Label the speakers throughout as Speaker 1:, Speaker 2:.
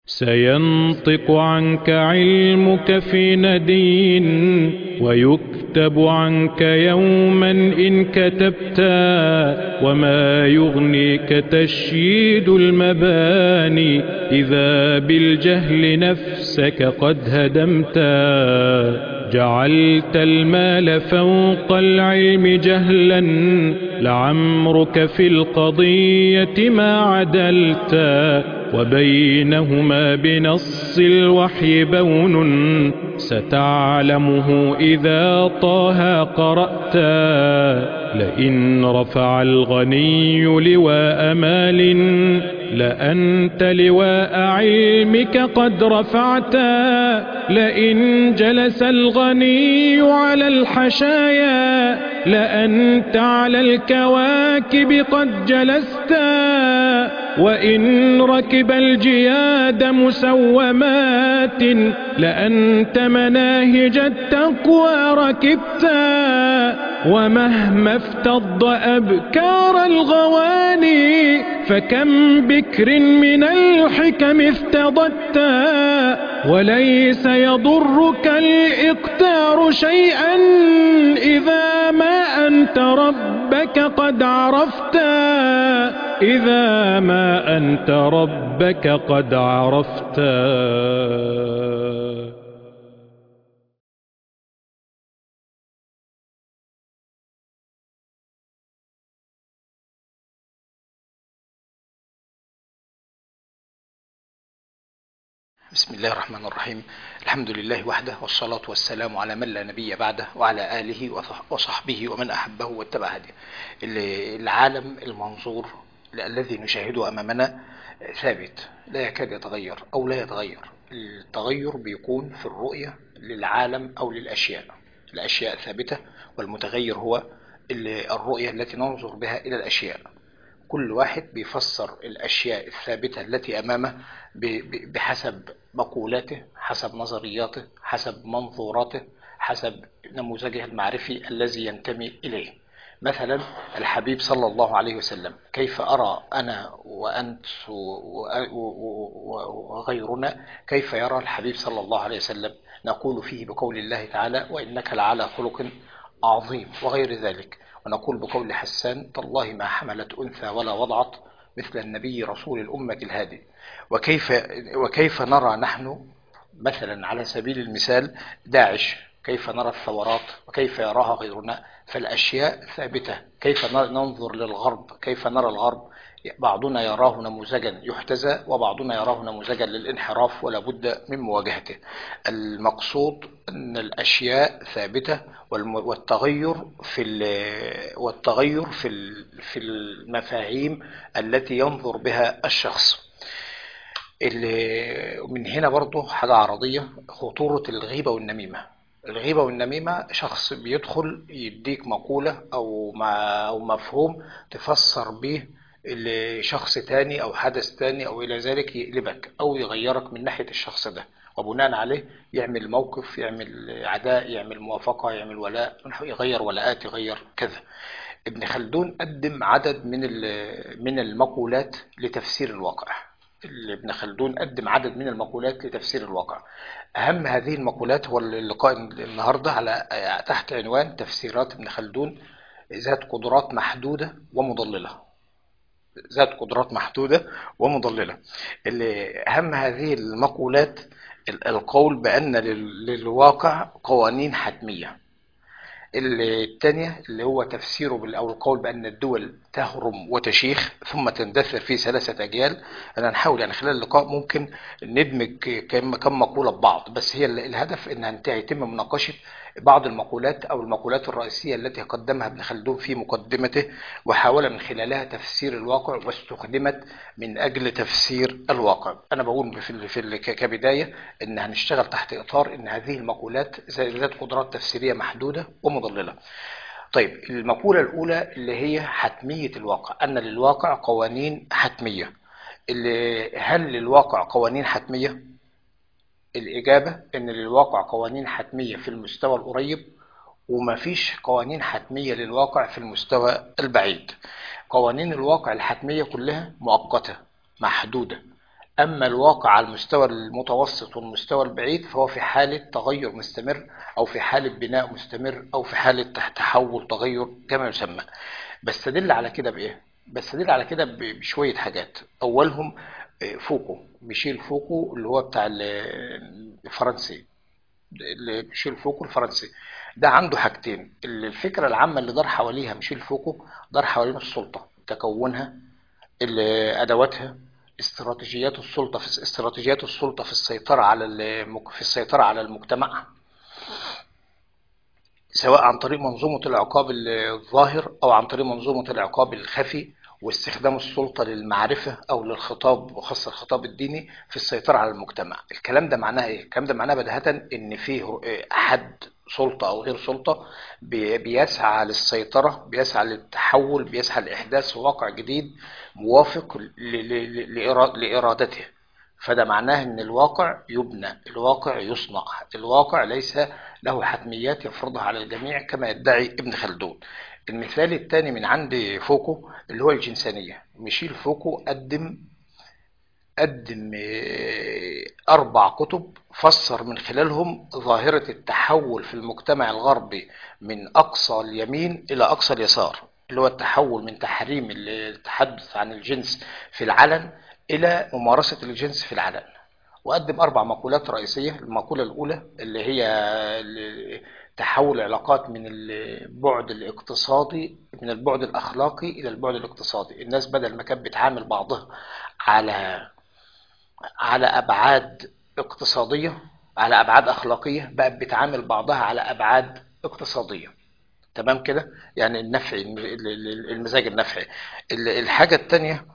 Speaker 1: سينطق عنك علمك في ندين ويكتب عنك يوما إن كتبت وما يغنيك تشييد المباني إذا بالجهل نفسك قد هدمت جعلت المال فوق العلم جهلا لعمرك في القضية ما عدلت وبينهما بنص الوحي بون ستعلمه إذا طه قرأت لئن رفع الغني لواء مال لأنت لواء علمك قد رفعت لئن جلس الغني على الحشايا لأنت على الكواكب قد جلست وإن ركب الجياد مسومات لأنت مناهج التقوى ركبت ومهما افتض أبكار الغواني فكم بكر من الحكم افتضت وليس يضرك الإقتار شيئا إذا ما أنت ربك قد عرفت إذا ما أنت ربك قد عرفت
Speaker 2: بسم الله الرحمن الرحيم الحمد لله وحده والصلاة والسلام على من لا نبي بعده وعلى آله وصحبه ومن أحبه واتبع هديه العالم المنظور الذي نشاهده أمامنا ثابت لا يكاد يتغير أو لا يتغير التغير بيكون في الرؤية للعالم أو للأشياء الأشياء ثابتة والمتغير هو الرؤية التي ننظر بها إلى الأشياء كل واحد بيفسر الأشياء الثابتة التي أمامه بحسب مقولاته حسب نظرياته حسب منظوراته حسب نموذجه المعرفي الذي ينتمي إليه مثلا الحبيب صلى الله عليه وسلم كيف أرى أنا وأنت وغيرنا كيف يرى الحبيب صلى الله عليه وسلم نقول فيه بقول الله تعالى وإنك لعلى خلق عظيم وغير ذلك ونقول بقول حسان تالله ما حملت أنثى ولا وضعت مثل النبي رسول الأمة الهادي وكيف, وكيف نرى نحن مثلا على سبيل المثال داعش كيف نرى الثورات وكيف يراها غيرنا فالأشياء ثابتة كيف ننظر للغرب كيف نرى الغرب بعضنا يراه نموذجا يحتذى وبعضنا يراه نموذجا للانحراف ولا بد من مواجهته المقصود أن الأشياء ثابتة والتغير في والتغير في في المفاهيم التي ينظر بها الشخص من هنا برضه حاجة عرضية خطورة الغيبة والنميمة الغيبة والنميمة شخص بيدخل يديك مقولة أو, أو مفهوم تفسر به لشخص تاني أو حدث تاني أو إلى ذلك يقلبك أو يغيرك من ناحية الشخص ده وبناء عليه يعمل موقف يعمل عداء يعمل موافقة يعمل ولاء يغير ولاءات يغير كذا ابن خلدون قدم عدد من من المقولات لتفسير الواقع ابن خلدون قدم عدد من المقولات لتفسير الواقع أهم هذه المقولات هو اللقاء النهاردة على تحت عنوان تفسيرات ابن خلدون ذات قدرات محدودة ومضللة ذات قدرات محدودة ومضللة اللي أهم هذه المقولات القول بأن للواقع قوانين حتمية الثانية اللي هو تفسيره أو القول بأن الدول تهرم وتشيخ ثم تندثر في ثلاثة أجيال أنا نحاول يعني خلال اللقاء ممكن ندمج كم كم مقولة ببعض بس هي الهدف أن يتم مناقشة بعض المقولات أو المقولات الرئيسية التي قدمها ابن خلدون في مقدمته وحاول من خلالها تفسير الواقع واستخدمت من أجل تفسير الواقع أنا بقول في, في كبداية أن هنشتغل تحت إطار أن هذه المقولات ذات قدرات تفسيرية محدودة ومضللة طيب المقولة الأولى اللي هي حتمية الواقع أن للواقع قوانين حتمية اللي هل للواقع قوانين حتمية؟ الإجابة إن للواقع قوانين حتمية في المستوى القريب ومفيش قوانين حتمية للواقع في المستوى البعيد قوانين الواقع الحتمية كلها مؤقتة محدودة أما الواقع على المستوى المتوسط والمستوى البعيد فهو في حالة تغير مستمر أو في حالة بناء مستمر أو في حالة تحول تغير كما يسمى بستدل على كده بإيه؟ بستدل على كده بشوية حاجات أولهم فوكو ميشيل فوكو اللي هو بتاع الفرنسي ميشيل فوكو الفرنسي ده عنده حاجتين الفكرة العامة اللي دار حواليها ميشيل فوكو دار حوالين السلطة تكونها أدواتها استراتيجيات السلطة في استراتيجيات السلطة في السيطرة على في السيطرة على المجتمع سواء عن طريق منظومة العقاب الظاهر أو عن طريق منظومة العقاب الخفي واستخدام السلطة للمعرفة أو للخطاب وخاصة الخطاب الديني في السيطرة على المجتمع الكلام ده معناه إيه؟ الكلام ده معناه بداهة إن فيه أحد سلطة أو غير سلطة بيسعى للسيطرة بيسعى للتحول بيسعى لإحداث واقع جديد موافق لإرادته فده معناه ان الواقع يبنى الواقع يصنع الواقع ليس له حتميات يفرضها على الجميع كما يدعي ابن خلدون المثال الثاني من عند فوكو اللي هو الجنسانية ميشيل فوكو قدم قدم أربع كتب فسر من خلالهم ظاهرة التحول في المجتمع الغربي من أقصى اليمين إلى أقصى اليسار اللي هو التحول من تحريم التحدث عن الجنس في العلن إلى ممارسة الجنس في العلن وقدم أربع مقولات رئيسية المقولة الأولى اللي هي تحول العلاقات من البعد الاقتصادي من البعد الأخلاقي إلى البعد الاقتصادي الناس بدل ما كانت بتعامل بعضها على على أبعاد اقتصادية على أبعاد أخلاقية بقت بتعامل بعضها على أبعاد اقتصادية تمام كده يعني النفعي المزاج النفعي الحاجة الثانية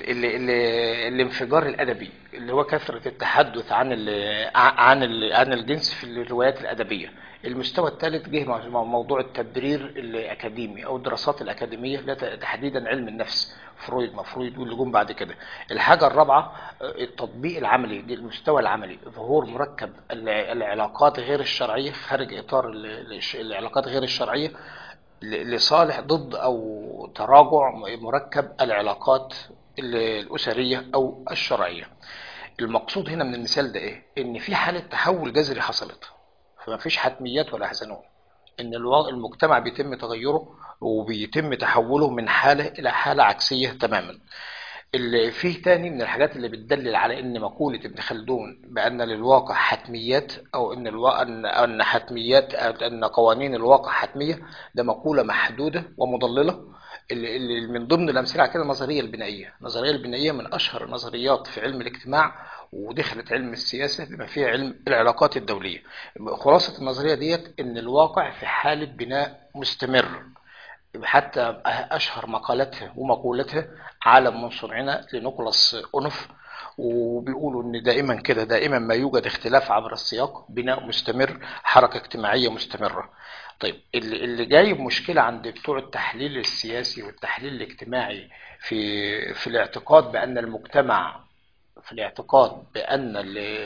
Speaker 2: الانفجار الادبي اللي هو كثره التحدث عن ال عن ال عن الجنس في الروايات الادبيه المستوى الثالث جه موضوع التبرير الاكاديمي او الدراسات الاكاديميه تحديدا علم النفس فرويد ما فرويد واللي جم بعد كده الحاجه الرابعه التطبيق العملي المستوى العملي ظهور مركب العلاقات غير الشرعيه خارج اطار العلاقات غير الشرعيه لصالح ضد او تراجع مركب العلاقات الأسرية أو الشرعية المقصود هنا من المثال ده إيه؟ إن في حالة تحول جذري حصلت فما فيش حتميات ولا حزنون إن المجتمع بيتم تغيره وبيتم تحوله من حالة إلى حالة عكسية تماما اللي فيه تاني من الحاجات اللي بتدلل على ان مقولة ابن خلدون بان للواقع حتميات او ان الواقع ان حتميات ان قوانين الواقع حتمية ده مقولة محدودة ومضللة اللي من ضمن الامثله على كده النظريه البنائيه النظريه البنائيه من اشهر النظريات في علم الاجتماع ودخلت علم السياسه بما فيها علم العلاقات الدوليه خلاصه النظريه ديت ان الواقع في حاله بناء مستمر حتى اشهر مقالاتها ومقولاتها عالم من صنعنا لنيكولاس اونوف وبيقولوا ان دائما كده دائما ما يوجد اختلاف عبر السياق بناء مستمر حركه اجتماعيه مستمره طيب اللي اللي جايب مشكله عند بتوع التحليل السياسي والتحليل الاجتماعي في في الاعتقاد بان المجتمع في الاعتقاد بان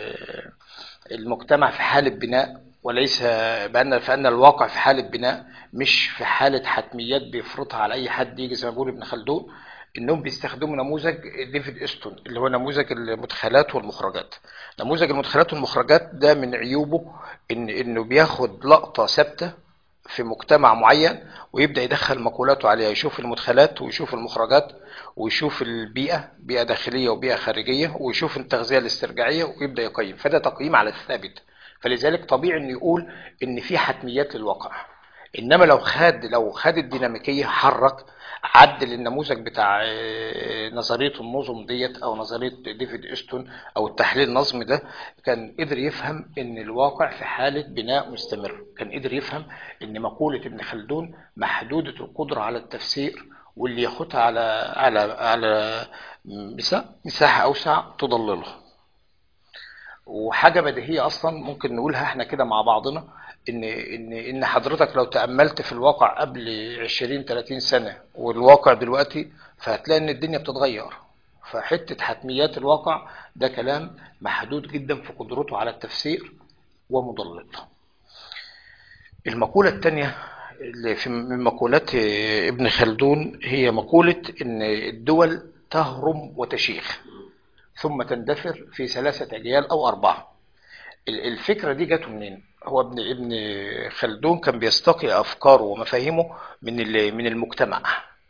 Speaker 2: المجتمع في حاله بناء وليس بان فان الواقع في حاله بناء مش في حاله حتميات بيفرضها على اي حد يجي زي ما بيقول ابن خلدون انهم بيستخدموا نموذج ديفيد استون اللي هو نموذج المدخلات والمخرجات نموذج المدخلات والمخرجات ده من عيوبه ان انه بياخد لقطه ثابته في مجتمع معين ويبدا يدخل مقولاته عليها يشوف المدخلات ويشوف المخرجات ويشوف البيئه بيئه داخليه وبيئه خارجيه ويشوف التغذيه الاسترجاعيه ويبدا يقيم فده تقييم على الثابت فلذلك طبيعي انه يقول ان في حتميات للواقع انما لو خد لو خد الديناميكيه حرك عدل النموذج بتاع نظريه النظم ديت او نظريه ديفيد استون او التحليل النظمي ده كان قدر يفهم ان الواقع في حاله بناء مستمر كان قدر يفهم ان مقوله ابن خلدون محدوده القدره على التفسير واللي ياخدها على على على مساحه اوسع تضلله وحاجه بديهيه اصلا ممكن نقولها احنا كده مع بعضنا ان ان ان حضرتك لو تاملت في الواقع قبل 20 30 سنه والواقع دلوقتي فهتلاقي ان الدنيا بتتغير فحته حتميات الواقع ده كلام محدود جدا في قدرته على التفسير ومضلل المقوله الثانيه اللي في من مقولات ابن خلدون هي مقوله ان الدول تهرم وتشيخ ثم تندثر في ثلاثة أجيال أو أربعة ال- الفكرة دي جاته منين؟ هو ابن ابن خلدون كان بيستقي أفكاره ومفاهيمه من ال- من المجتمع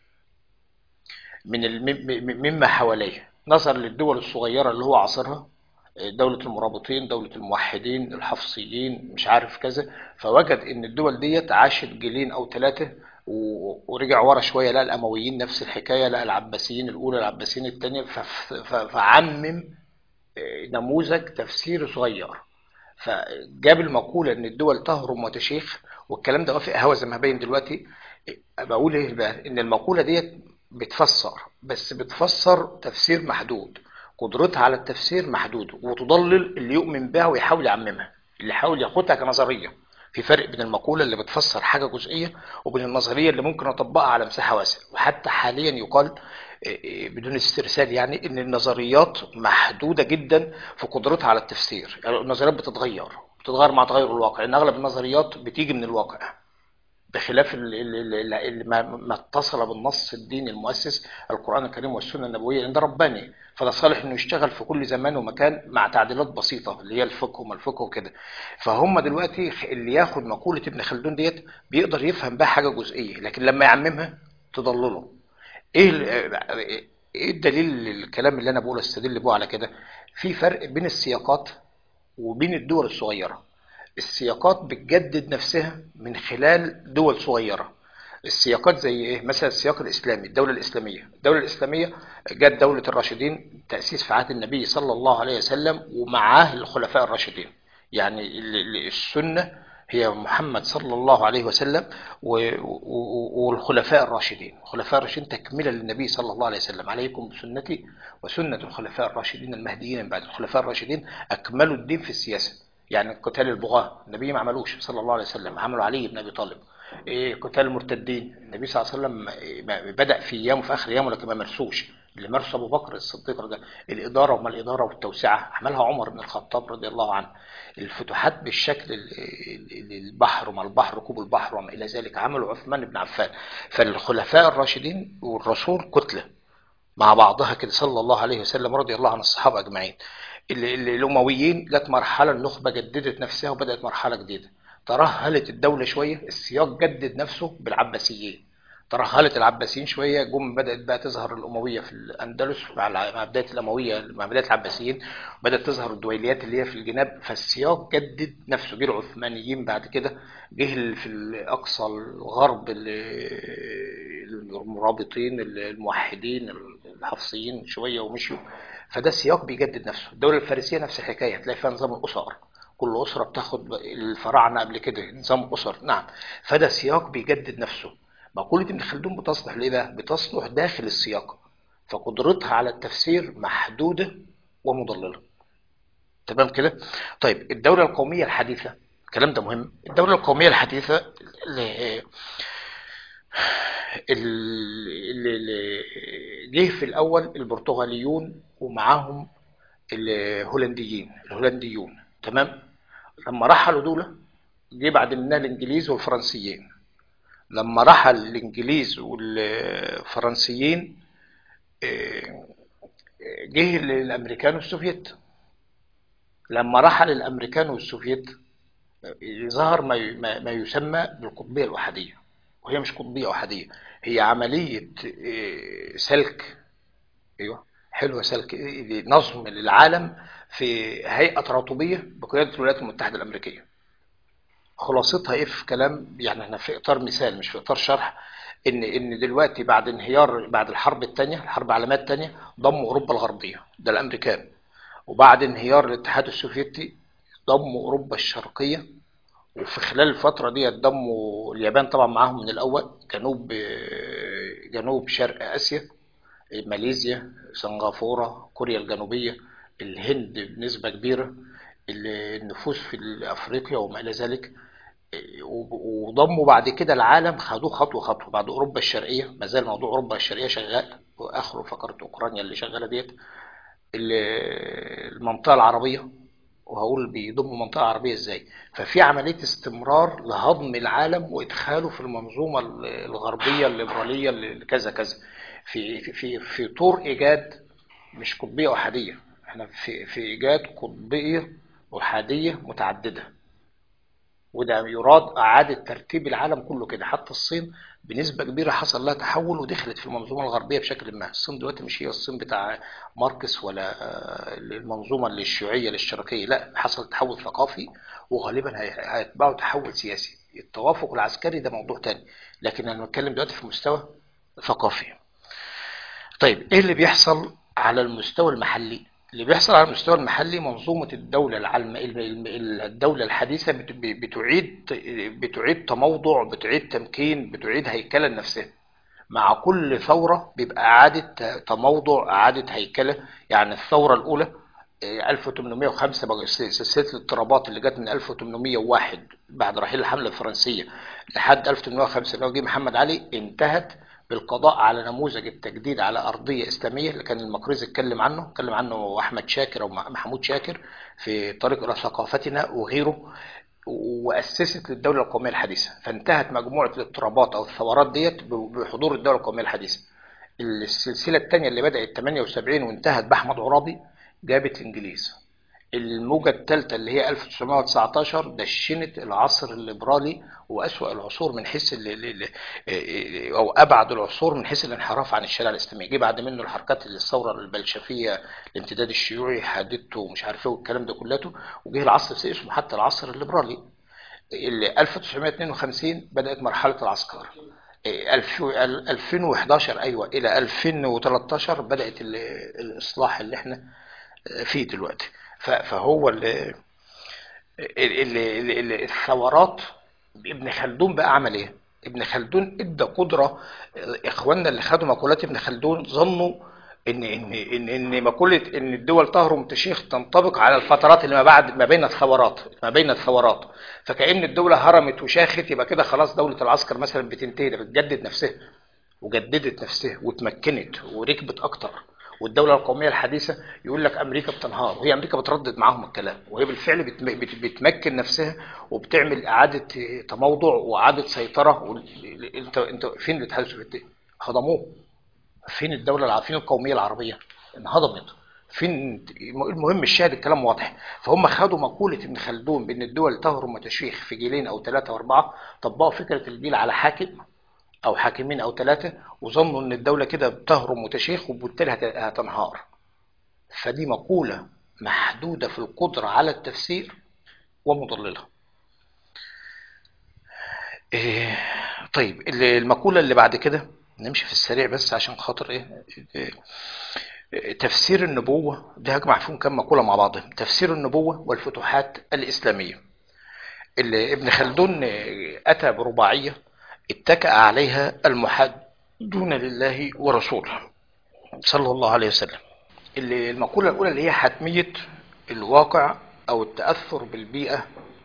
Speaker 2: من ال- م- م- مما حواليه نظر للدول الصغيرة اللي هو عاصرها دولة المرابطين دولة الموحدين الحفصيين مش عارف كذا فوجد ان الدول ديت عاشت جيلين او ثلاثة ورجع ورا شوية لقى الأمويين نفس الحكاية لقى العباسيين الأولى العباسيين الثانية ف- ف- فعمم نموذج تفسير صغير فجاب المقولة ان الدول تهرم وتشيخ والكلام ده وافق هوا زي ما هبين دلوقتي بقول ايه بقى ان المقولة ديت بتفسر بس بتفسر تفسير محدود قدرتها على التفسير محدودة وتضلل اللي يؤمن بها ويحاول يعممها اللي يحاول ياخدها كنظرية في فرق بين المقولة اللي بتفسر حاجة جزئية وبين النظرية اللي ممكن أطبقها على مساحة واسعة وحتى حاليا يقال بدون استرسال يعني ان النظريات محدودة جدا في قدرتها على التفسير يعني النظريات بتتغير بتتغير مع تغير الواقع لان اغلب النظريات بتيجي من الواقع بخلاف اللي ما اتصل بالنص الديني المؤسس القرآن الكريم والسنة النبوية لأن ده رباني فده صالح إنه يشتغل في كل زمان ومكان مع تعديلات بسيطة اللي هي الفقه وما الفقه وكده فهم دلوقتي اللي ياخد مقولة ابن خلدون ديت بيقدر يفهم بها حاجة جزئية لكن لما يعممها تضلله ايه ايه الدليل الكلام اللي انا بقوله استدل بيه على كده في فرق بين السياقات وبين الدول الصغيره السياقات بتجدد نفسها من خلال دول صغيره السياقات زي ايه مثلا السياق الاسلامي الدوله الاسلاميه الدوله الاسلاميه جت دوله الراشدين تاسيس في عهد النبي صلى الله عليه وسلم ومعاه الخلفاء الراشدين يعني السنه هي محمد صلى الله عليه وسلم والخلفاء الراشدين الخلفاء الراشدين تكملة للنبي صلى الله عليه وسلم عليكم بسنتي وسنة الخلفاء الراشدين المهديين من بعد الخلفاء الراشدين أكملوا الدين في السياسة يعني قتال البغاة النبي ما عملوش صلى الله عليه وسلم عملوا علي بن أبي طالب إيه قتال المرتدين النبي صلى الله عليه وسلم بدأ في أيامه في آخر أيامه لكن ما مرسوش اللي مارسه ابو بكر الصديق ده الاداره وما الاداره والتوسعه عملها عمر بن الخطاب رضي الله عنه الفتوحات بالشكل البحر وما البحر ركوب البحر وما الى ذلك عمله عثمان بن عفان فالخلفاء الراشدين والرسول كتله مع بعضها كده صلى الله عليه وسلم رضي الله عن الصحابه اجمعين الامويين جت مرحله النخبه جددت نفسها وبدات مرحله جديده ترهلت الدوله شويه السياق جدد نفسه بالعباسيين ترهلت العباسيين شويه جم بدات بقى تظهر الامويه في الاندلس مع بدايه الامويه مع بدايه العباسيين بدات تظهر الدويليات اللي هي في الجناب فالسياق جدد نفسه جه العثمانيين بعد كده جه في اقصى الغرب المرابطين الموحدين الحفصيين شويه ومشيوا فده السياق بيجدد نفسه الدوله الفارسيه نفس الحكايه هتلاقي فيها نظام الاسر كل اسره بتاخد الفراعنه قبل كده نظام اسر نعم فده سياق بيجدد نفسه مقولة ابن خلدون بتصلح ليه بقى؟ بتصلح داخل السياق فقدرتها على التفسير محدودة ومضللة تمام كده؟ طيب الدولة القومية الحديثة الكلام ده مهم الدولة القومية الحديثة اللي, اللي جه في الأول البرتغاليون ومعاهم الهولنديين الهولنديون تمام؟ لما رحلوا دول جه بعد منها الإنجليز والفرنسيين لما رحل الانجليز والفرنسيين جه الامريكان والسوفيت لما رحل الامريكان والسوفيت ظهر ما ما يسمى بالقطبيه الاحاديه وهي مش قطبيه احاديه هي عمليه سلك ايوه حلوه سلك نظم للعالم في هيئه تراتبيه بقياده الولايات المتحده الامريكيه خلاصتها ايه في كلام يعني احنا في اطار مثال مش في اطار شرح ان ان دلوقتي بعد انهيار بعد الحرب الثانيه الحرب العالميه الثانيه ضموا اوروبا الغربيه ده الامريكان وبعد انهيار الاتحاد السوفيتي ضموا اوروبا الشرقيه وفي خلال الفتره دي ضموا اليابان طبعا معاهم من الاول جنوب جنوب شرق اسيا ماليزيا سنغافوره كوريا الجنوبيه الهند بنسبه كبيره النفوذ في افريقيا وما الى ذلك وضموا بعد كده العالم خدوه خطوه خطوه بعد اوروبا الشرقيه ما زال موضوع اوروبا الشرقيه شغال واخره فقره اوكرانيا اللي شغاله ديت المنطقه العربيه وهقول بيضموا المنطقه العربيه ازاي ففي عمليه استمرار لهضم العالم وادخاله في المنظومه الغربيه الليبراليه اللي كذا كذا في في في طور ايجاد مش قطبيه احاديه احنا في في ايجاد قطبيه احاديه متعدده وده يراد اعاده ترتيب العالم كله كده حتى الصين بنسبه كبيره حصل لها تحول ودخلت في المنظومه الغربيه بشكل ما الصين دلوقتي مش هي الصين بتاع ماركس ولا آه، المنظومه الشيوعيه الاشتراكيه لا حصل تحول ثقافي وغالبا هي- هيتبعه تحول سياسي التوافق العسكري ده موضوع تاني لكن انا بتكلم دلوقتي في مستوى ثقافي طيب ايه اللي بيحصل على المستوى المحلي اللي بيحصل على المستوى المحلي منظومة الدولة العلم الدولة الحديثة بت- بتعيد بتعيد تموضع بتعيد تمكين بتعيد هيكلة لنفسها مع كل ثورة بيبقى إعادة تموضع إعادة هيكلة يعني الثورة الأولى آه، 1805 بقى سلسلة الاضطرابات اللي جت من 1801 بعد رحيل الحملة الفرنسية لحد 1805 اللي هو جه محمد علي انتهت بالقضاء على نموذج التجديد على أرضية إسلامية اللي كان المقريزي اتكلم عنه اتكلم عنه أحمد شاكر أو محمود شاكر في طريق إلى ثقافتنا وغيره وأسست للدولة القومية الحديثة فانتهت مجموعة الاضطرابات أو الثورات ديت بحضور الدولة القومية الحديثة السلسلة الثانية اللي بدأت 78 وانتهت بأحمد عرابي جابت الإنجليز الموجة الثالثة اللي هي 1919 دشنت العصر الليبرالي وأسوأ العصور من حيث ال- ال- ال- أو أبعد العصور من حيث الانحراف عن الشارع الإسلامي جه بعد منه الحركات اللي الثورة البلشفية الامتداد الشيوعي حادثته ومش عارف ايه والكلام ده كلته وجه العصر اسمه حتى العصر الليبرالي اللي 1952 بدأت مرحلة العسكر إيه، الف- ال- 2011 أيوة إلى 2013 بدأت ال- الإصلاح اللي احنا فيه دلوقتي ف- فهو ال- ال- ال- ال- الثورات ابن خلدون بقى عمل ايه؟ ابن خلدون ادى قدره اخواننا اللي خدوا مقولات ابن خلدون ظنوا ان ان ان ان مقوله ان الدول تهرم تشيخ تنطبق على الفترات اللي ما بعد ما بين الثورات ما بين الثورات فكأن الدوله هرمت وشاخت يبقى كده خلاص دوله العسكر مثلا بتنتهي ده بتجدد نفسها وجددت نفسها واتمكنت وركبت اكتر والدوله القوميه الحديثه يقول لك امريكا بتنهار وهي امريكا بتردد معاهم الكلام وهي بالفعل بتم- بت- بتمكن نفسها وبتعمل اعاده تموضع واعاده سيطره وال- انت انت فين الاتحاد السوفيتي؟ هضموه فين الدوله الع- فين القوميه العربيه؟ انهضمت فين المهم الشاهد الكلام واضح فهم خدوا مقوله ابن خلدون بان الدول تهرم وتشيخ في جيلين او ثلاثه واربعه طبقوا فكره الجيل على حاكم او حاكمين او ثلاثه وظنوا ان الدوله كده بتهرم وتشيخ وبالتالي هت- هتنهار فدي مقوله محدوده في القدره على التفسير ومضلله إيه طيب ال- المقوله اللي بعد كده نمشي في السريع بس عشان خاطر ايه إيه، تفسير النبوه ده هجمع فيهم كم مقوله مع بعضهم تفسير النبوه والفتوحات الاسلاميه اللي ابن خلدون اتى برباعيه اتكأ عليها المحادون لله ورسوله صلى الله عليه وسلم اللي المقولة الأولى اللي هي حتمية الواقع أو التأثر بالبيئة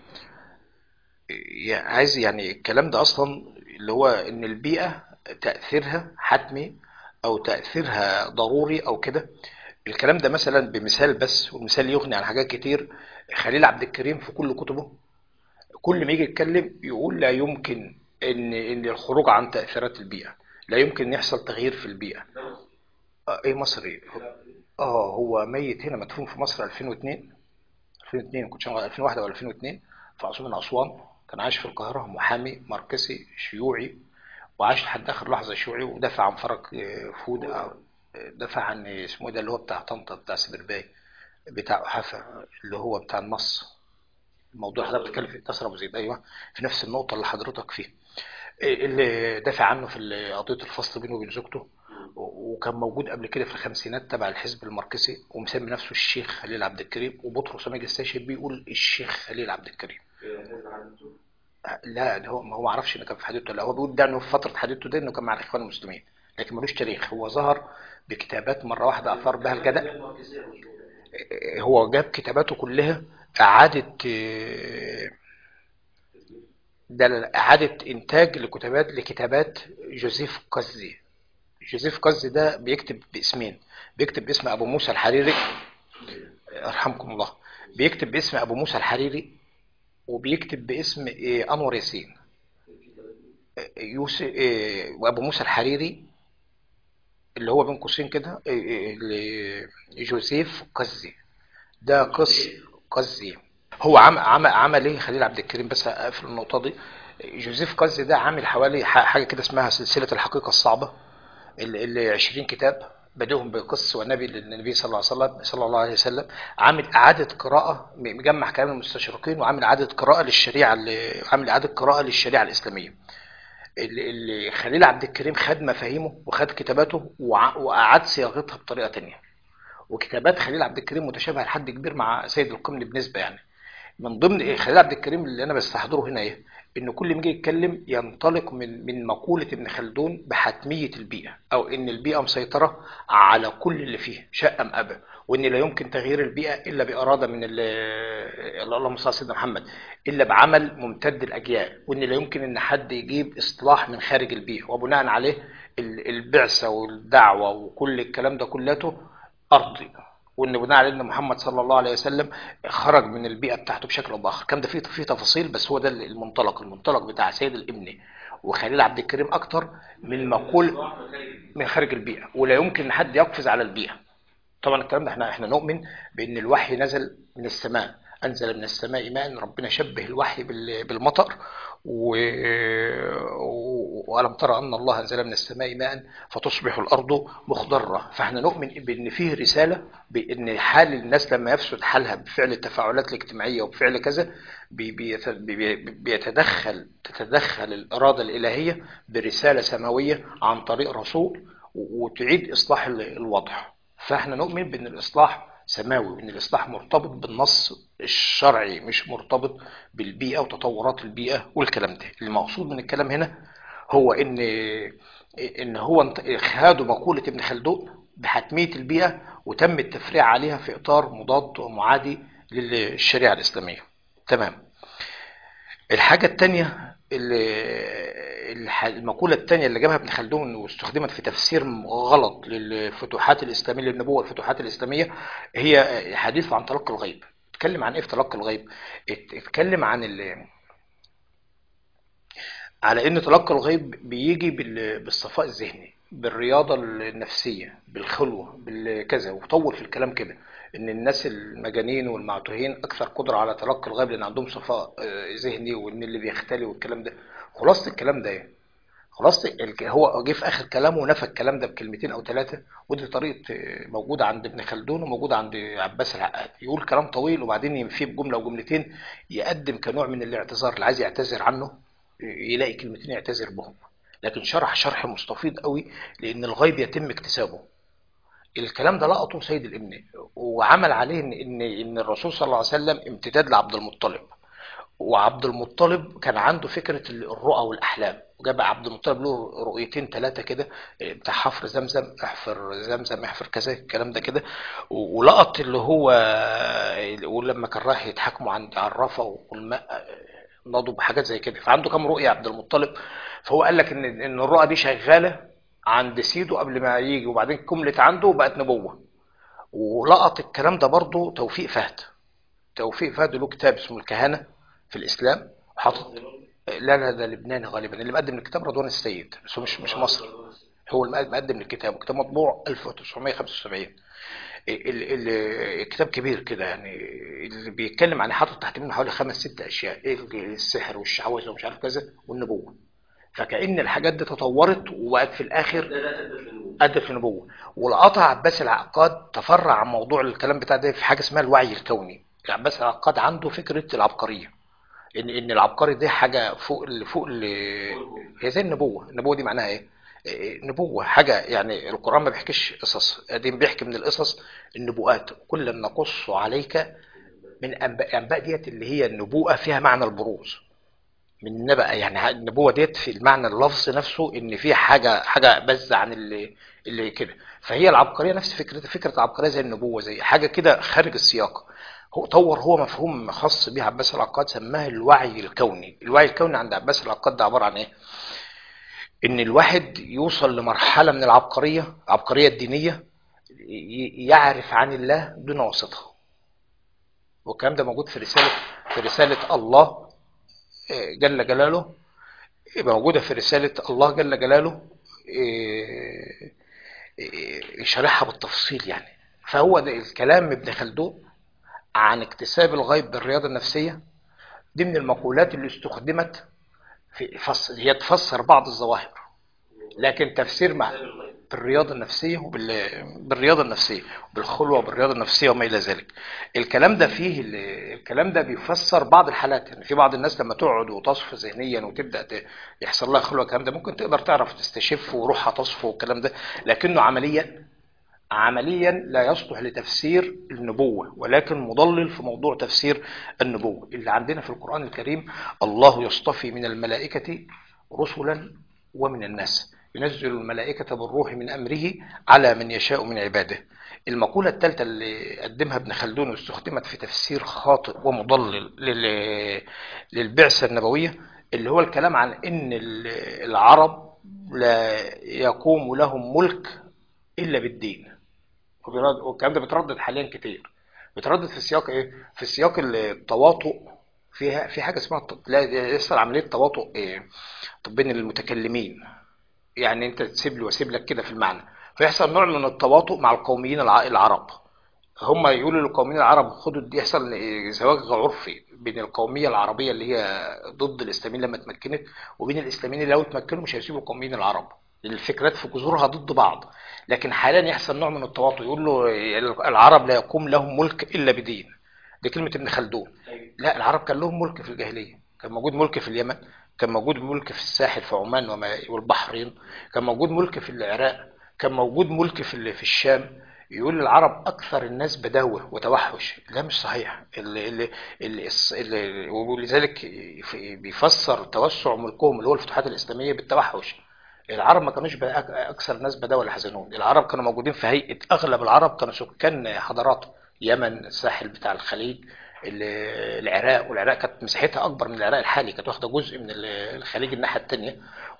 Speaker 2: يعني عايز يعني الكلام ده أصلا اللي هو إن البيئة تأثيرها حتمي أو تأثيرها ضروري أو كده الكلام ده مثلا بمثال بس والمثال يغني عن حاجات كتير خليل عبد الكريم في كل كتبه كل ما يجي يتكلم يقول لا يمكن ان ان الخروج عن تاثيرات البيئه لا يمكن ان يحصل تغيير في البيئه آه ايه مصري اه هو ميت هنا مدفون في مصر 2002 2002 كنت شغال 2001 او 2002 في عاصمه من اسوان كان عايش في القاهره محامي ماركسي شيوعي وعاش لحد اخر لحظه شيوعي ودافع عن فرج آه، فود آه، دافع عن اسمه إيه ده اللي هو بتاع طنطا بتاع سبرباي بتاع حفا اللي هو بتاع النص الموضوع حضرتك بتتكلم في انتصر ابو زيد ايوه في نفس النقطه اللي حضرتك فيها إيه اللي دافع عنه في ال- قضيه الفصل بينه وبين زوجته و- وكان موجود قبل كده في الخمسينات تبع الحزب الماركسي ومسمي نفسه الشيخ خليل عبد الكريم وبطرس سامي الساشر بيقول الشيخ خليل عبد الكريم لا ده هو ما هو ما عرفش انه كان في حديثه لا هو بيقول ده انه في فتره حديثه ده انه كان مع الاخوان المسلمين لكن ملوش تاريخ هو ظهر بكتابات مره واحده اثار بها الجدل هو جاب كتاباته كلها اعاده آه، ده لا- لا، اعاده انتاج لكتابات لكتابات جوزيف قزي جوزيف قزي ده بيكتب باسمين بيكتب باسم ابو موسى الحريري ارحمكم الله بيكتب باسم ابو موسى الحريري وبيكتب باسم آه، انور ياسين آه، يوسف آه، وابو موسى الحريري اللي هو بين قوسين كده لجوزيف قزي ده قص قزي هو عمل عمل عمل ايه خليل عبد الكريم بس اقفل النقطه دي جوزيف قزي ده عامل حوالي ح- حاجه كده اسمها سلسله الحقيقه الصعبه اللي اللي 20 كتاب بدوهم بقص والنبي للنبي صلى الله عليه وسلم صلى الله عليه وسلم عامل اعاده قراءه مجمع كلام المستشرقين وعامل اعاده قراءه للشريعه اللي عامل اعاده قراءه للشريعه الاسلاميه اللي اللي خليل عبد الكريم خد مفاهيمه وخد كتاباته وع- واعاد صياغتها بطريقه تانية وكتابات خليل عبد الكريم متشابهه لحد كبير مع سيد القمن بنسبه يعني من ضمن إيه خليل عبد الكريم اللي انا بستحضره هنا ايه ان كل ما يجي يتكلم ينطلق من من مقوله ابن خلدون بحتميه البيئه او ان البيئه مسيطره على كل اللي فيه شاء ام ابى وان لا يمكن تغيير البيئه الا باراده من ال- اللهم صل على سيدنا محمد الا بعمل ممتد الاجيال وان لا يمكن ان حد يجيب اصلاح من خارج البيئه وبناء عليه ال- البعثه والدعوه وكل الكلام ده كلته ارضي وان بناء على ان محمد صلى الله عليه وسلم خرج من البيئه بتاعته بشكل او باخر كان ده فيه فيه تفاصيل بس هو ده المنطلق المنطلق بتاع سيد الابن وخليل عبد الكريم اكتر من مقول من خارج البيئه ولا يمكن حد يقفز على البيئه طبعا الكلام ده احنا احنا نؤمن بان الوحي نزل من السماء انزل من السماء ماء ربنا شبه الوحي بال- بالمطر و... و- والم ترى ان الله انزل من السماء ماء فتصبح الارض مخضره فاحنا نؤمن بان فيه رساله بان حال الناس لما يفسد حالها بفعل التفاعلات الاجتماعيه وبفعل كذا بي- بيت- بي- بيتدخل تتدخل الاراده الالهيه برساله سماويه عن طريق رسول و- وتعيد اصلاح ال- الوضع فاحنا نؤمن بان الاصلاح سماوي وان الاصلاح مرتبط بالنص الشرعي مش مرتبط بالبيئه وتطورات البيئه والكلام ده المقصود من الكلام هنا هو ان ان هو انت- خدوا مقوله ابن خلدون بحتميه البيئه وتم التفريع عليها في اطار مضاد ومعادي للشريعه الاسلاميه تمام الحاجة التانية اللي الح- المقولة التانية اللي جابها ابن خلدون واستخدمت في تفسير غلط للفتوحات الإسلامية للنبوة والفتوحات الإسلامية هي حديث عن تلقي الغيب اتكلم عن ايه في تلقي الغيب ات- اتكلم عن ال... على ان تلقي الغيب بيجي بال... بالصفاء الذهني بالرياضة النفسية بالخلوة بالكذا وطول في الكلام كده ان الناس المجانين والمعتوهين اكثر قدرة على تلقي الغيب لان عندهم صفاء آه، ذهني وان اللي بيختلي والكلام ده خلاصة الكلام ده ايه خلاص الك- هو جه في اخر كلامه ونفى الكلام ده بكلمتين او ثلاثه ودي طريقه آه، موجوده عند ابن خلدون وموجوده عند عباس العقاد يقول كلام طويل وبعدين ينفيه بجمله وجملتين يقدم كنوع من الاعتذار اللي عايز يعتذر عنه يلاقي كلمتين يعتذر بهم لكن شرح شرح مستفيض قوي لان الغيب يتم اكتسابه الكلام ده لقطه سيد الابن وعمل عليه ان ان ان الرسول صلى الله عليه وسلم امتداد لعبد المطلب وعبد المطلب كان عنده فكرة الرؤى والأحلام وجاب عبد المطلب له رؤيتين ثلاثة كده إيه، بتاع حفر زمزم احفر زمزم احفر كذا الكلام ده كده و- ولقط اللي هو ولما كان رايح يتحاكموا عند عرافة والماء نضوا بحاجات زي كده فعنده كام رؤية عبد المطلب فهو قال لك ان ان الرؤى دي شغالة عند سيده قبل ما يجي وبعدين كملت عنده وبقت نبوة ولقط الكلام ده برضه توفيق فهد توفيق فهد له كتاب اسمه الكهنة في الإسلام حاطط لا لا ده لبناني غالبا اللي مقدم الكتاب رضوان السيد بس هو مش مش مصري هو اللي مقدم الكتاب الكتاب مطبوع 1975 ال- ال- الكتاب كبير كده يعني اللي بيتكلم عن حاطط تحت منه حوالي خمس ست اشياء ايه السحر والشعوذه ومش عارف كذا والنبوه فكأن الحاجات دي تطورت وبقت في الاخر أدت لنبوة ولقطها عباس العقاد تفرع عن موضوع الكلام بتاع ده في حاجة اسمها الوعي الكوني عباس العقاد عنده فكرة العبقرية ان ان العبقري دي حاجة فوق ال فوق ال هي زي النبوة النبوة دي معناها ايه إيه، نبوة حاجة يعني القرآن ما بيحكيش قصص قديم بيحكي من القصص النبوءات كلا نقص عليك من أنباء أنباء ديت اللي هي النبوءة فيها معنى البروز من نبأ يعني النبوة ديت في المعنى اللفظ نفسه ان في حاجة حاجة بز عن اللي اللي كده فهي العبقرية نفس فكرة فكرة العبقرية زي النبوة زي حاجة كده خارج السياق هو طور هو مفهوم خاص به عباس العقاد سماه الوعي الكوني الوعي الكوني عند عباس العقاد ده عبارة عن ايه ان الواحد يوصل لمرحلة من العبقرية العبقرية الدينية ي- يعرف عن الله دون واسطة والكلام ده موجود في رسالة في رسالة الله آه، جل جلاله موجودة في رسالة الله جل جلاله آه، يشرحها بالتفصيل يعني فهو ده الكلام ابن خلدون عن اكتساب الغيب بالرياضة النفسية دي من المقولات اللي استخدمت في فص... هي تفسر بعض الظواهر لكن تفسير مع بالرياضة النفسية وبال... بالرياضة النفسية بالخلوة بالرياضة النفسية وما إلى ذلك الكلام ده فيه ال... الكلام ده بيفسر بعض الحالات يعني في بعض الناس لما تقعد وتصفو ذهنيا وتبدأ ت... يحصل لها خلوة الكلام ده ممكن تقدر تعرف تستشف وروحها تصفو والكلام ده لكنه عمليا عمليا لا يصلح لتفسير النبوة ولكن مضلل في موضوع تفسير النبوة اللي عندنا في القرآن الكريم الله يصطفي من الملائكة رسلا ومن الناس ينزل الملائكة بالروح من أمره على من يشاء من عباده المقولة الثالثة اللي قدمها ابن خلدون واستخدمت في تفسير خاطئ ومضلل لل- للبعثة النبوية اللي هو الكلام عن ان ال- العرب لا يقوم لهم ملك إلا بالدين وبيرد- والكلام ده بيتردد حاليا كتير بيتردد في سياق ايه في سياق التواطؤ فيها في حاجه اسمها الت- لا يحصل عمليه تواطؤ إيه طب بين المتكلمين يعني انت تسيب لي واسيب لك كده في المعنى فيحصل نوع من التواطؤ مع القوميين الع- العرب هم يقولوا للقوميين العرب خدوا دي يحصل زواج عرفي بين القوميه العربيه اللي هي ضد الاسلاميين لما اتمكنت وبين الاسلاميين اللي لو اتمكنوا مش هيسيبوا القوميين العرب الفكرات في جذورها ضد بعض لكن حاليا يحصل نوع من التواطؤ يقول له العرب لا يقوم لهم ملك الا بدين دي كلمه ابن خلدون لا العرب كان لهم ملك في الجاهليه كان موجود ملك في اليمن كان موجود ملك في الساحل في عمان وما- والبحرين كان موجود ملك في العراق كان موجود ملك في ال- في الشام يقول العرب اكثر الناس بداوه وتوحش ده مش صحيح اللي اللي اللي اللي ولذلك يف- بيفسر توسع ملكهم اللي هو الفتوحات الاسلاميه بالتوحش العرب ما كانوش بقى أك- اكثر ناس بداوه ولا حزنون العرب كانوا موجودين في هيئه اغلب العرب كانوا سكان حضارات اليمن الساحل بتاع الخليج ال- العراق والعراق كانت مساحتها اكبر من العراق الحالي كانت واخده جزء من ال- الخليج الناحيه الثانيه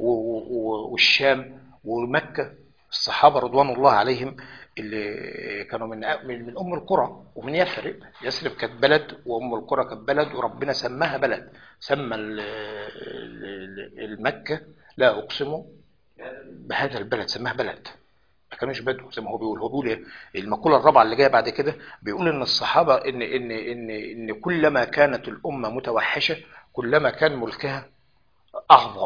Speaker 2: والشام ومكه الصحابه رضوان الله عليهم اللي كانوا من من من ام القرى ومن يثرب يثرب كانت بلد وام القرى كانت بلد وربنا سماها بلد سمى ال- ال- المكه لا اقسم بهذا البلد سماها بلد ما كانوش بدو زي ما هو بيقول هو بيقول ايه المقوله الرابعه اللي جايه بعد كده بيقول ان الصحابه ان ان ان ان كلما كانت الامه متوحشه كلما كان ملكها اعظم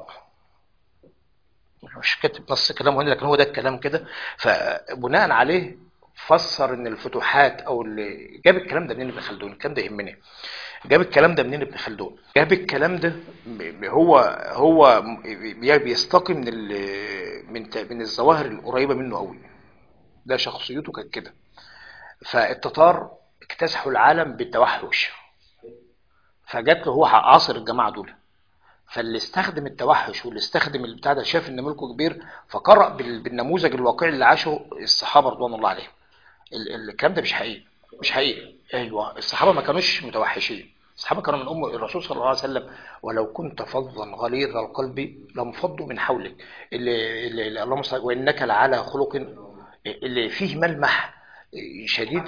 Speaker 2: مش كاتب نص كلامه هنا لكن هو ده الكلام كده فبناء عليه فسر ان الفتوحات او اللي جاب الكلام ده منين ابن خلدون الكلام ده يهمني جاب الكلام ده منين ابن خلدون جاب الكلام ده ب- هو هو بي- بيستقي من ال- من ت- من الظواهر القريبه منه قوي ده شخصيته كانت كده فالتتار اكتسحوا العالم بالتوحش فجات له هو عاصر الجماعه دول فاللي استخدم التوحش واللي استخدم البتاع ده شاف ان ملكه كبير فقرأ بال- بالنموذج الواقعي اللي عاشه الصحابه رضوان الله عليهم ال- ال- الكلام ده مش حقيقي مش حقيقي ايوه الصحابه ما كانوش متوحشين الصحابه كانوا من ام الرسول صلى الله عليه وسلم ولو كنت فظا غليظ القلب لانفضوا من حولك اللي, اللي, اللي اللهم صل وانك لعلى خلق اللي فيه ملمح شديد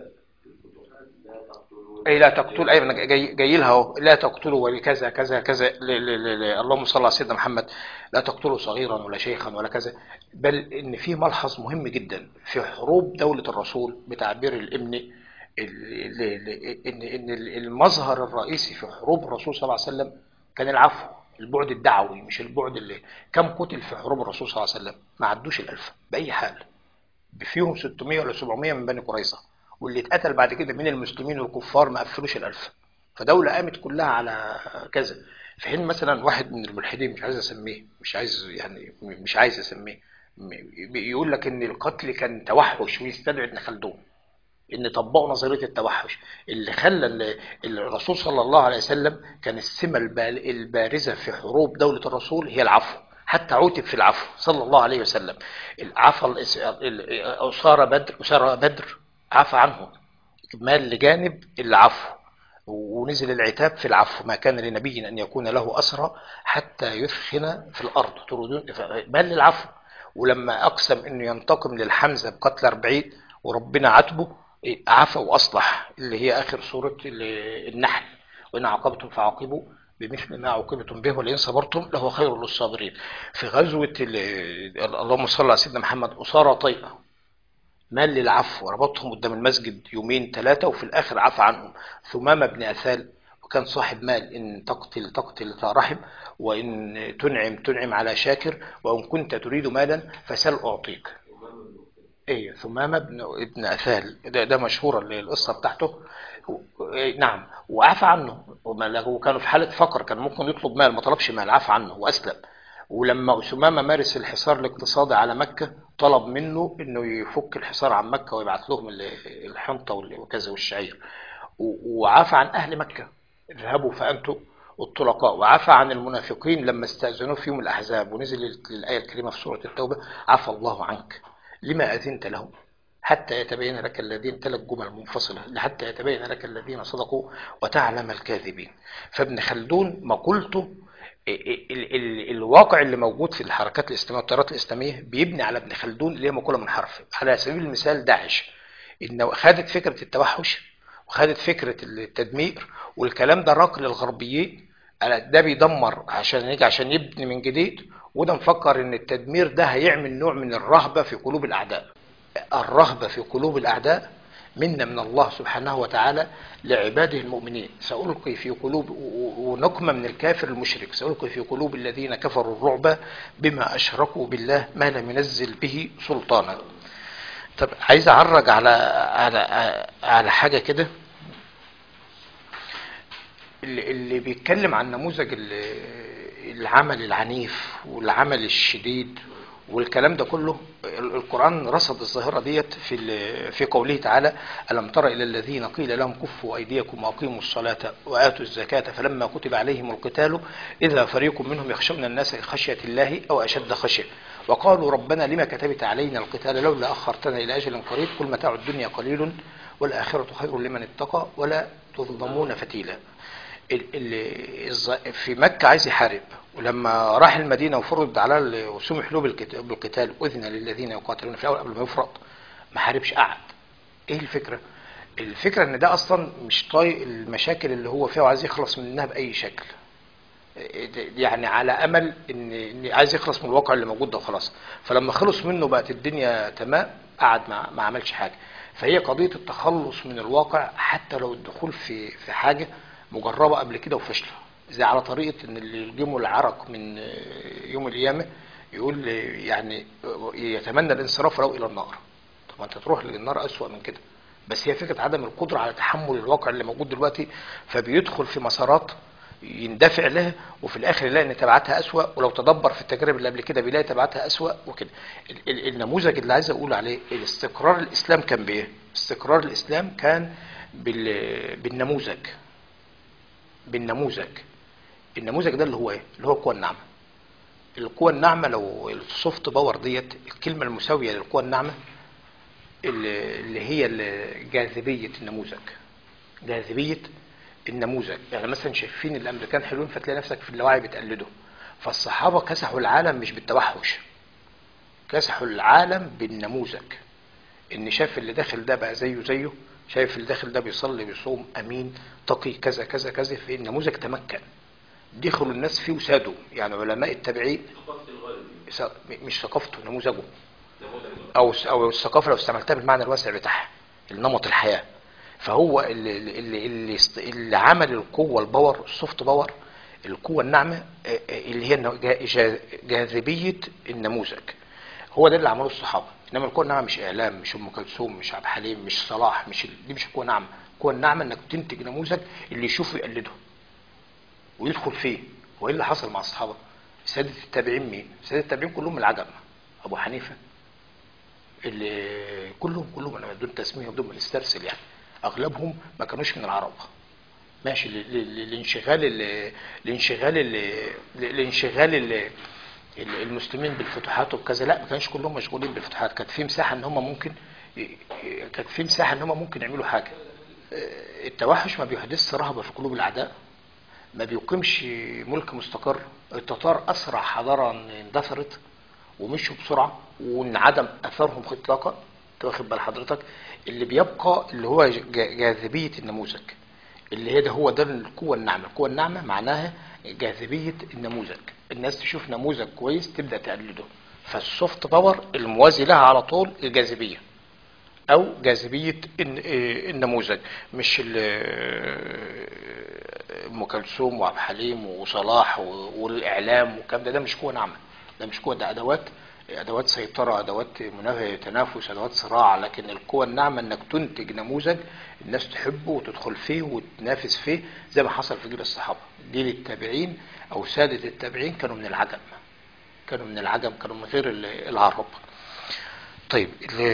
Speaker 2: اي لا تقتل ايوه انا جاي, جاي لها اهو لا تقتلوا ولكذا كذا كذا ل- ل- ل- ل- اللهم صل على سيدنا محمد لا تقتلوا صغيرا ولا شيخا ولا كذا بل ان في ملحظ مهم جدا في حروب دوله الرسول بتعبير الامن ال- ال- ال- ان ان المظهر الرئيسي في حروب الرسول صلى الله عليه وسلم كان العفو البعد الدعوي مش البعد اللي كم قتل في حروب الرسول صلى الله عليه وسلم ما عدوش الالف باي حال فيهم 600 ولا 700 من بني قريظه واللي اتقتل بعد كده من المسلمين والكفار ما قفلوش الالف فدوله قامت كلها على كذا في حين مثلا واحد من الملحدين مش عايز اسميه مش عايز يعني مش عايز اسميه م- يقول لك ان القتل كان توحش ويستدعي ابن خلدون ان طبقوا نظريه التوحش اللي خلى ال- الرسول صلى الله عليه وسلم كان السمه البال- البارزه في حروب دوله الرسول هي العفو حتى عوتب في العفو صلى الله عليه وسلم العفو الإس- ال- أسارى بدر أسارى بدر عفى عنهم مال لجانب العفو ونزل العتاب في العفو ما كان لنبي أن يكون له أسرى حتى يثخن في الأرض تريدون مال للعفو ولما أقسم أنه ينتقم للحمزة بقتل أربعين وربنا عاتبه عفى وأصلح اللي هي آخر سورة ال- النحل وإن عاقبتم فعاقبوا بمثل ما عوقبتم به ولئن صبرتم لهو خير للصابرين في غزوة ال- اللهم صل على سيدنا محمد أسارة طيئة مال للعفو وربطهم قدام المسجد يومين ثلاثة وفي الآخر عفى عنهم ثمامة بن أثال وكان صاحب مال إن تقتل تقتل ذا رحم وإن تنعم تنعم على شاكر وإن كنت تريد مالا فسل أعطيك ايه ثمامة بن ابن أثال ده, ده مشهورة اللي القصة بتاعته و- إيه، نعم وعفى عنه وما له- وكانوا في حالة فقر كان ممكن يطلب مال ما طلبش مال عفى عنه وأسلم ولما ثمامة مارس الحصار الاقتصادي على مكة طلب منه انه يفك الحصار عن مكة ويبعت لهم ال- الحنطة وال- وكذا والشعير و- وعفى عن أهل مكة اذهبوا فأنتم الطلقاء وعفى عن المنافقين لما استأذنوه في يوم الأحزاب ونزلت الآية الكريمة في سورة التوبة عفى الله عنك لما أذنت لهم حتى يتبين لك الذين ثلاث جمل منفصلة حتى يتبين لك الذين صدقوا وتعلم الكاذبين فابن خلدون مقولته ال- ال- ال- الواقع اللي موجود في الحركات الإسلامية والتيارات الإسلامية بيبني على ابن خلدون اللي هي مقولة منحرفة على سبيل المثال داعش إنه خدت فكرة التوحش وخدت فكرة التدمير والكلام ده راق للغربيين قال ده بيدمر عشان يجي عشان يبني من جديد وده مفكر ان التدمير ده هيعمل نوع من الرهبة في قلوب الاعداء الرهبة في قلوب الاعداء منا من الله سبحانه وتعالى لعباده المؤمنين سألقي في قلوب و- ونقمة من الكافر المشرك سألقي في قلوب الذين كفروا الرعب بما أشركوا بالله ما لم ينزل به سلطانا طب عايز أعرج على على على حاجة كده اللي, اللي بيتكلم عن نموذج ال- العمل العنيف والعمل الشديد والكلام ده كله ال- القرآن رصد الظاهرة ديت في ال- في قوله تعالى ألم تر إلى الذين قيل لهم كفوا أيديكم وأقيموا الصلاة وآتوا الزكاة فلما كتب عليهم القتال إذا فريق منهم يخشون الناس خشية الله أو أشد خشية وقالوا ربنا لما كتبت علينا القتال لولا أخرتنا إلى أجل قريب قل متاع الدنيا قليل والآخرة خير لمن اتقى ولا تظلمون فتيلا ال- ال- الز- في مكة عايز يحارب ولما راح المدينة وفرض على ال- وسمح له بالكت- بالقتال أذن للذين يقاتلون في الأول قبل ما يفرض ما حاربش قعد إيه الفكرة؟ الفكرة إن ده أصلا مش طايق المشاكل اللي هو فيها وعايز يخلص منها بأي شكل يعني على امل ان ان عايز يخلص من الواقع اللي موجود ده وخلاص فلما خلص منه بقت الدنيا تمام قعد ما, ما عملش حاجه فهي قضيه التخلص من الواقع حتى لو الدخول في في حاجه مجربه قبل كده وفشله زي على طريقه ان اللي يلجموا العرق من يوم القيامه يقول يعني يتمنى الانصراف ولو الى النار طب ما انت تروح للنار اسوأ من كده بس هي فكره عدم القدره على تحمل الواقع اللي موجود دلوقتي فبيدخل في مسارات يندفع لها وفي الاخر يلاقي ان تبعاتها اسوأ ولو تدبر في التجارب اللي قبل كده بيلاقي تبعاتها اسوأ وكده ال- ال- النموذج اللي عايز اقول عليه الاستقرار الاسلام كان بايه استقرار الاسلام كان بال... بالنموذج بالنموذج النموذج ده اللي هو ايه اللي هو القوى الناعمه القوى الناعمه لو السوفت باور ديت الكلمه المساويه للقوى الناعمه اللي اللي هي ال- جاذبيه النموذج جاذبيه النموذج يعني مثلا شايفين الامريكان حلوين فتلاقي نفسك في اللاوعي بتقلده فالصحابه كسحوا العالم مش بالتوحش كسحوا العالم بالنموذج ان شاف اللي داخل ده بقى زيه زيه شايف اللي داخل ده بيصلي بيصوم امين تقي كذا كذا كذا في النموذج تمكن دخلوا الناس فيه وسادوا يعني علماء التابعين س- مش ثقافته نموذجه او او الثقافه لو استعملتها بالمعنى الواسع بتاعها النمط الحياه فهو اللي اللي اللي, است- اللي عمل القوه الباور السوفت باور القوه الناعمه آه، آه، اللي هي النوع- جا- جا- جاذبيه النموذج هو ده اللي عمله الصحابه انما القوه الناعمه مش اعلام مش ام كلثوم مش عبد الحليم مش صلاح مش ال- دي مش القوه الناعمه القوه الناعمه انك تنتج نموذج اللي يشوفه يقلده ويدخل فيه هو ايه اللي حصل مع الصحابه ساده التابعين مين ساده التابعين كلهم من العجم ابو حنيفه اللي كلهم كلهم انا بدون تسميه بدون ما نسترسل يعني اغلبهم ما كانوش من العرب ماشي ل- ل- ل- لانشغال ال- لانشغال ال- لانشغال ال- ال- المسلمين بالفتوحات وكذا لا ما كانش كلهم مشغولين بالفتوحات كانت في مساحه ان هم ممكن ي- ي- كانت في مساحه ان هم ممكن يعملوا حاجه آه، التوحش ما بيحدثش رهبه في قلوب الاعداء ما بيقيمش ملك مستقر التتار اسرع حضاره اندثرت ومشوا بسرعه وانعدم اثرهم اطلاقا انت واخد بال حضرتك اللي بيبقى اللي هو ج- جاذبيه النموذج اللي هي ده هو ده القوة الناعمة القوة الناعمة معناها جاذبية النموذج الناس تشوف نموذج كويس تبدأ تقلده فالسوفت باور الموازي لها على طول الجاذبية او جاذبية الن- آه، النموذج مش ال- آه، ام كلثوم وعبد الحليم وصلاح و- والاعلام والكلام ده ده مش قوة ناعمة ده مش قوة ده ادوات ادوات سيطرة ادوات منافع تنافس ادوات صراع لكن القوة الناعمة انك تنتج نموذج الناس تحبه وتدخل فيه وتنافس فيه زي ما حصل في جيل الصحابة جيل التابعين او سادة التابعين كانوا من العجم كانوا من العجم كانوا من غير ال- العرب طيب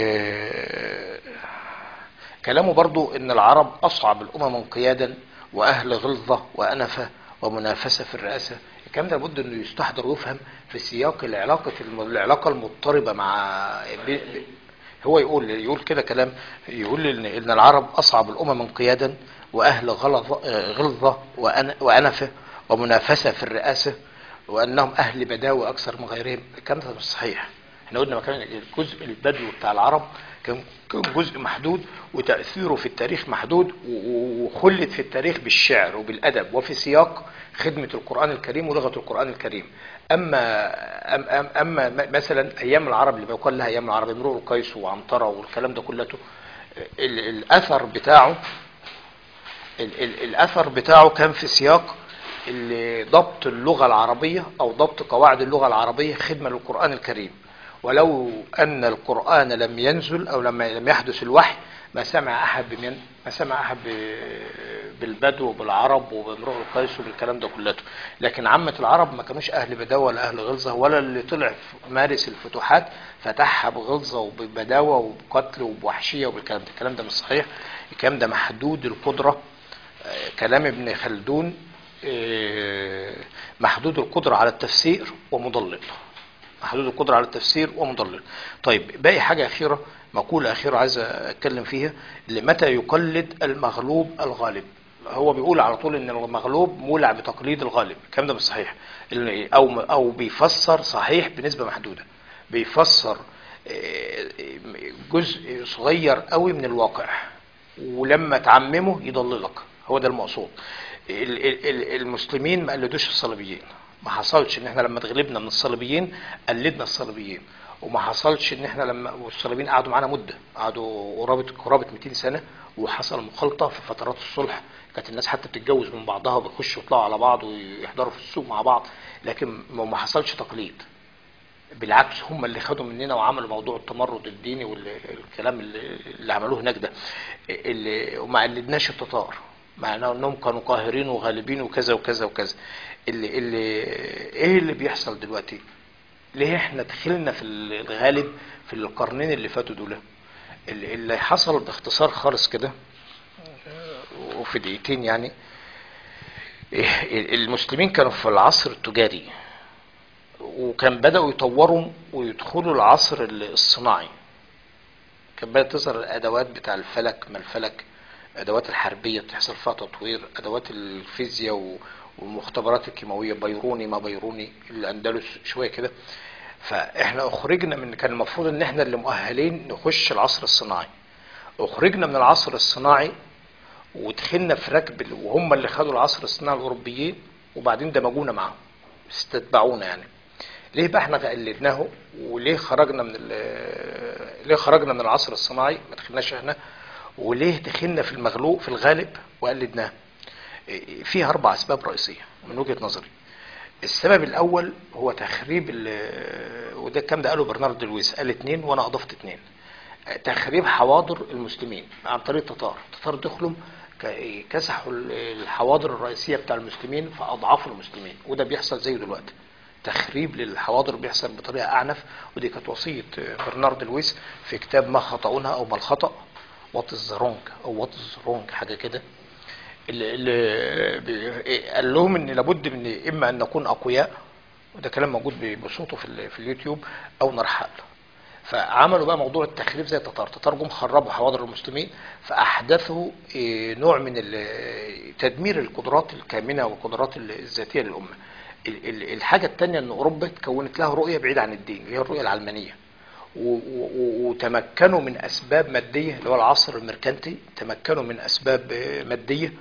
Speaker 2: ال- كلامه برضو ان العرب اصعب الامم انقيادا واهل غلظة وانفة ومنافسة في الرئاسة الكلام ده لابد انه يستحضر ويفهم في سياق العلاقة الم- العلاقة المضطربة مع ب- ب- هو يقول يقول كده كلام يقول ان ان العرب اصعب الامم انقيادا واهل غلظة آه، غلظة وأن- وانفة ومنافسة في الرئاسة وانهم اهل بداوة اكثر من غيرهم الكلام ده مش صحيح احنا قلنا كان الجزء البدوي بتاع العرب كان كان جزء محدود وتأثيره في التاريخ محدود و- و- وخلد في التاريخ بالشعر وبالأدب وفي سياق خدمة القرآن الكريم ولغة القرآن الكريم أما أم أم أما م- مثلا أيام العرب اللي بيقال لها أيام العرب امرؤ القيس وعنترة والكلام ده كلته ال- الأثر بتاعه ال- ال- الاثر بتاعه كان في سياق ال- ضبط اللغه العربيه او ضبط قواعد اللغه العربيه خدمه للقران الكريم ولو ان القران لم ينزل او لما لم يحدث الوحي ما سمع احد بمن ما سمع احد ب- بالبدو وبالعرب وبامرؤ القيس وبالكلام ده كلته لكن عامه العرب ما كانوش اهل بداوه ولا اهل غلظه ولا اللي طلع مارس الفتوحات فتحها بغلظه وببداوه وبقتل وبوحشيه وبالكلام ده الكلام ده مش صحيح الكلام ده محدود القدره آه، كلام ابن خلدون آه، محدود القدرة على التفسير ومضلل محدود القدرة على التفسير ومضلل طيب باقي حاجة أخيرة مقولة أخيرة عايز أتكلم فيها اللي متى يقلد المغلوب الغالب هو بيقول على طول ان المغلوب مولع بتقليد الغالب الكلام ده مش صحيح ال- او او بيفسر صحيح بنسبه محدوده بيفسر آه، جزء صغير قوي من الواقع ولما تعممه يضللك هو ده المقصود ال- ال- ال- المسلمين ما قلدوش الصليبيين ما حصلش ان احنا لما اتغلبنا من الصليبيين قلدنا الصليبيين وما حصلش ان احنا لما والصليبيين قعدوا معانا مده قعدوا قرابه قرابه 200 سنه وحصل مخالطه في فترات الصلح كانت الناس حتى بتتجوز من بعضها وبيخشوا يطلعوا على بعض ويحضروا في السوق مع بعض لكن ما ما حصلش تقليد بالعكس هم اللي خدوا مننا وعملوا موضوع التمرد الديني والكلام اللي, اللي عملوه هناك ده اللي وما قلدناش التتار مع انهم كانوا قاهرين وغالبين وكذا وكذا وكذا اللي اللي ايه اللي بيحصل دلوقتي ليه احنا دخلنا في الغالب في القرنين اللي فاتوا دول اللي اللي حصل باختصار خالص كده وفي دقيقتين يعني إيه، المسلمين كانوا في العصر التجاري وكان بدأوا يطوروا ويدخلوا العصر الصناعي كان بدأت تظهر الأدوات بتاع الفلك ما الفلك أدوات الحربية تحصل فيها تطوير أدوات الفيزياء و- والمختبرات الكيماوية بيروني ما بيروني الأندلس شوية كده فإحنا أخرجنا من كان المفروض إن إحنا اللي مؤهلين نخش العصر الصناعي أخرجنا من العصر الصناعي ودخلنا في ركب ال- وهم اللي خدوا العصر الصناعي الأوروبيين وبعدين دمجونا معاهم استتبعونا يعني ليه بقى احنا قلدناه وليه خرجنا من ال- ليه خرجنا من العصر الصناعي ما دخلناش احنا وليه دخلنا في المغلوب في الغالب وقلدناه إيه، فيها اربع اسباب رئيسيه من وجهه نظري السبب الاول هو تخريب ال- وده الكلام ده قاله برنارد لويس قال اتنين وانا اضفت اتنين تخريب حواضر المسلمين عن طريق التتار التتار دخلوا ك- كسحوا ال- الحواضر الرئيسيه بتاع المسلمين فاضعفوا المسلمين وده بيحصل زيه دلوقتي تخريب للحواضر بيحصل بطريقه اعنف ودي كانت وصيه برنارد لويس في كتاب ما خطأونا او ما الخطأ وات از رونج او وات از رونج حاجه كده اللي, اللي بي- قال لهم ان لابد من اما ان نكون اقوياء وده كلام موجود ب- بصوته في, ال- في اليوتيوب او نرحل فعملوا بقى موضوع التخريب زي التتار التتار جم خربوا حواضر المسلمين فاحدثوا إيه، نوع من ال- تدمير القدرات الكامنه والقدرات الذاتيه للامه ال- ال- الحاجه الثانيه ان اوروبا تكونت لها رؤيه بعيده عن الدين اللي هي الرؤيه العلمانيه و- و- وتمكنوا من اسباب ماديه اللي هو العصر الميركانتي تمكنوا من اسباب آه، ماديه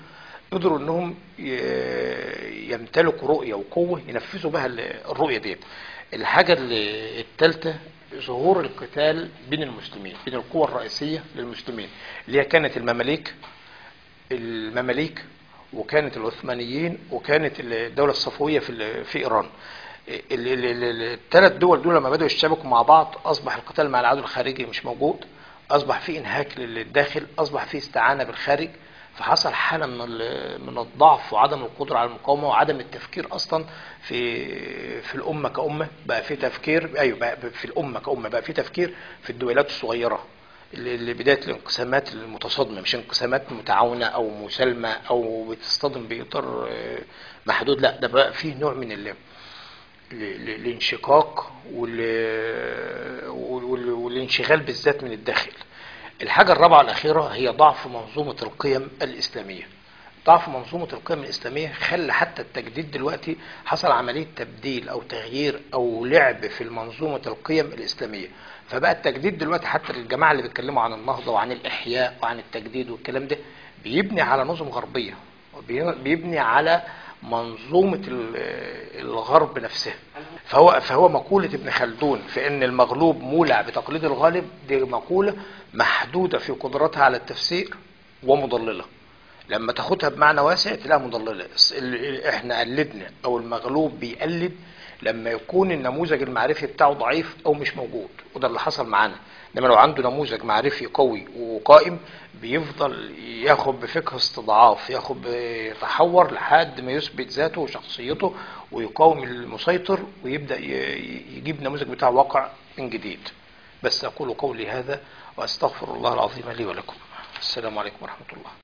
Speaker 2: قدروا انهم ي- يمتلكوا رؤيه وقوه ينفذوا بها ال- الرؤيه ديت الحاجه ال- الثالثه ظهور القتال بين المسلمين بين القوى الرئيسيه للمسلمين اللي هي كانت المماليك المماليك وكانت العثمانيين وكانت الدوله الصفويه في ال- في ايران الثلاث دول دول لما بدأوا يشتبكوا مع بعض أصبح القتال مع العدو الخارجي مش موجود أصبح في إنهاك للداخل أصبح في استعانة بالخارج فحصل حالة من ال- من الضعف وعدم القدرة على المقاومة وعدم التفكير أصلا في في الأمة كأمة بقى في تفكير أيوه بقى في الأمة كأمة بقى في تفكير في الدولات الصغيرة اللي اللي بداية الانقسامات المتصادمة مش انقسامات متعاونة أو مسالمة أو بتصطدم بإطار آه، محدود لا ده بقى فيه نوع من ال- ل- ل- الانشقاق وال- وال- والانشغال بالذات من الداخل الحاجة الرابعة الأخيرة هي ضعف منظومة القيم الإسلامية ضعف منظومة القيم الإسلامية خلى حتى التجديد دلوقتي حصل عملية تبديل أو تغيير أو لعب في منظومة القيم الإسلامية فبقى التجديد دلوقتي حتى الجماعة اللي بيتكلموا عن النهضة وعن الإحياء وعن التجديد والكلام ده بيبني على نظم غربية وبي- بيبني على منظومة ال- الغرب نفسها فهو فهو مقولة ابن خلدون في ان المغلوب مولع بتقليد الغالب دي مقولة محدودة في قدرتها على التفسير ومضللة لما تاخدها بمعنى واسع تلاقيها مضللة الس- ال- احنا قلدنا او المغلوب بيقلد لما يكون النموذج المعرفي بتاعه ضعيف او مش موجود وده اللي حصل معانا انما لو عنده نموذج معرفي قوي وقائم بيفضل ياخد بفكر استضعاف ياخد يتحور لحد ما يثبت ذاته وشخصيته ويقاوم المسيطر ويبدا ي- يجيب نموذج بتاع واقع من جديد بس اقول قولي هذا واستغفر الله العظيم لي ولكم السلام عليكم ورحمه الله